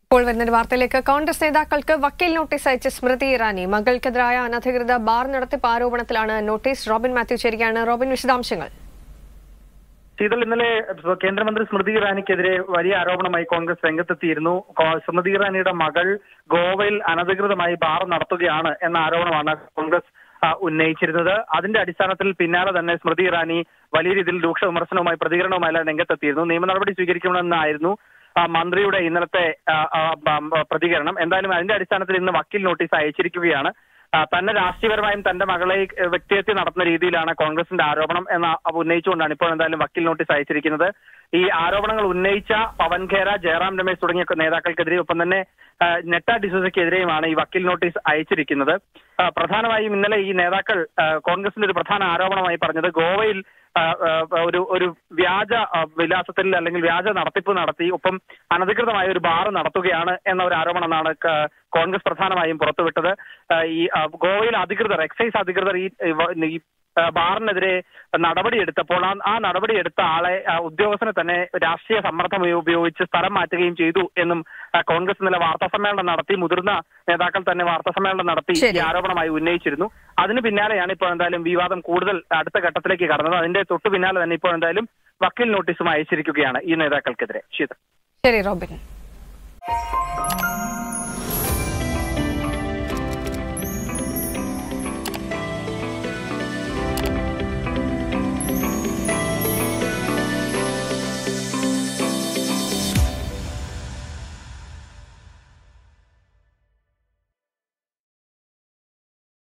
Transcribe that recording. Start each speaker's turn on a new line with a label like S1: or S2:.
S1: ഇപ്പോൾ വരുന്നൊരു വാർത്തയിലേക്ക് കോൺഗ്രസ് നേതാക്കൾക്ക് വക്കീൽ നോട്ടീസ് അയച്ച സ്മൃതി ഇറാനി മകൾക്കെതിരായ അനധികൃത ബാർ നടത്തിപ്പ് ആരോപണത്തിലാണ് നോട്ടീസ് റോബിൻ മാത്യു ചേരുകയാണ് റോബിൻ വിശദാംശങ്ങൾ
S2: ശീതൾ ഇന്നലെ കേന്ദ്രമന്ത്രി സ്മൃതി ഇറാനിക്കെതിരെ വലിയ ആരോപണമായി കോൺഗ്രസ് രംഗത്തെത്തിയിരുന്നു കോ- സ്മൃതി ഇറാനിയുടെ മകൾ ഗോവയിൽ അനധികൃതമായി ബാർ നടത്തുകയാണ് എന്ന ആരോപണമാണ് കോൺഗ്രസ് ആ, ഉന്നയിച്ചിരുന്നത് അതിന്റെ അടിസ്ഥാനത്തിൽ പിന്നാലെ തന്നെ സ്മൃതി ഇറാനി വലിയ രീതിയിൽ രൂക്ഷ വിമർശനവുമായി പ്രതികരണവുമായി രംഗത്തെത്തിയിരുന്നു നിയമ നടപടി സ്വീകരിക്കണമെന്നായിരുന്നു ആ, മന്ത്രിയുടെ ഇന്നലത്തെ ആ, ആ, ബ- പ്രതികരണം എന്തായാലും അതിന്റെ അടിസ്ഥാനത്തിൽ ഇന്ന് വക്കീൽ നോട്ടീസ് അയച്ചിരിക്കുകയാണ് ആ, തന്നെ രാഷ്ട്രീയപരമായും തന്റെ മകളെ ഏഹ്, വ്യക്തിഹത്യ നടത്തുന്ന രീതിയിലാണ് കോൺഗ്രസിന്റെ ആരോപണം എന്ന ഉന്നയിച്ചുകൊണ്ടാണ് ഇപ്പോൾ എന്തായാലും വക്കീൽ നോട്ടീസ് അയച്ചിരിക്കുന്നത് ഈ ആരോപണങ്ങൾ ഉന്നയിച്ച പവൻ ഖേര ജയറാം രമേശ് തുടങ്ങിയ നേതാക്കൾക്കെതിരെ ഒപ്പം തന്നെ ആ, നെട്ട ഡിസോസയ്ക്കെതിരെയുമാണ് ഈ വക്കീൽ നോട്ടീസ് അയച്ചിരിക്കുന്നത് ആ, പ്രധാനമായും ഇന്നലെ ഈ നേതാക്കൾ ആ, കോൺഗ്രസിന്റെ ഒരു പ്രധാന ആരോപണമായി പറഞ്ഞത് ഗോവയിൽ ആ, ആ, ഒരു ഒരു വ്യാജ ആ, വിലാസത്തിൽ അല്ലെങ്കിൽ വ്യാജ നടത്തിപ്പ് നടത്തി ഒപ്പം അനധികൃതമായ ഒരു ബാർ നടത്തുകയാണ് എന്ന ഒരു ആരോപണമാണ് ക- കോൺഗ്രസ് പ്രധാനമായും പുറത്തുവിട്ടത് ആ, ഈ ആ, ഗോവയിൽ അധികൃതർ എക്സൈസ് അധികൃതർ ഈ ഈ ആ, ബാറിനെതിരെ നടപടിയെടുത്തപ്പോൾ ആ ആ നടപടിയെടുത്ത ആളെ ആ, ഉദ്യോഗസ്ഥനെ തന്നെ രാഷ്ട്രീയ സമ്മർദ്ദം ഉപയോഗിച്ച് സ്ഥലം മാറ്റുകയും ചെയ്തു എന്നും ആ, കോൺഗ്രസ് ഇന്നലെ വാർത്താ സമ്മേളനം നടത്തി മുതിർന്ന നേതാക്കൾ തന്നെ വാർത്താ സമ്മേളനം നടത്തി
S1: ശരി.
S2: ഈ ആരോപണമായി ഉന്നയിച്ചിരുന്നു അതിന് പിന്നാലെയാണ് ഇപ്പോൾ എന്തായാലും വിവാദം കൂടുതൽ അടുത്ത ഘട്ടത്തിലേക്ക് കടന്നത് അതിന്റെ തൊട്ടു പിന്നാലെ തന്നെ ഇപ്പോൾ എന്തായാലും വക്കീൽ നോട്ടീസും അയച്ചിരിക്കുകയാണ് ഈ നേതാക്കൾക്കെതിരെ ശീതൾ
S1: ശരി റോബിൻ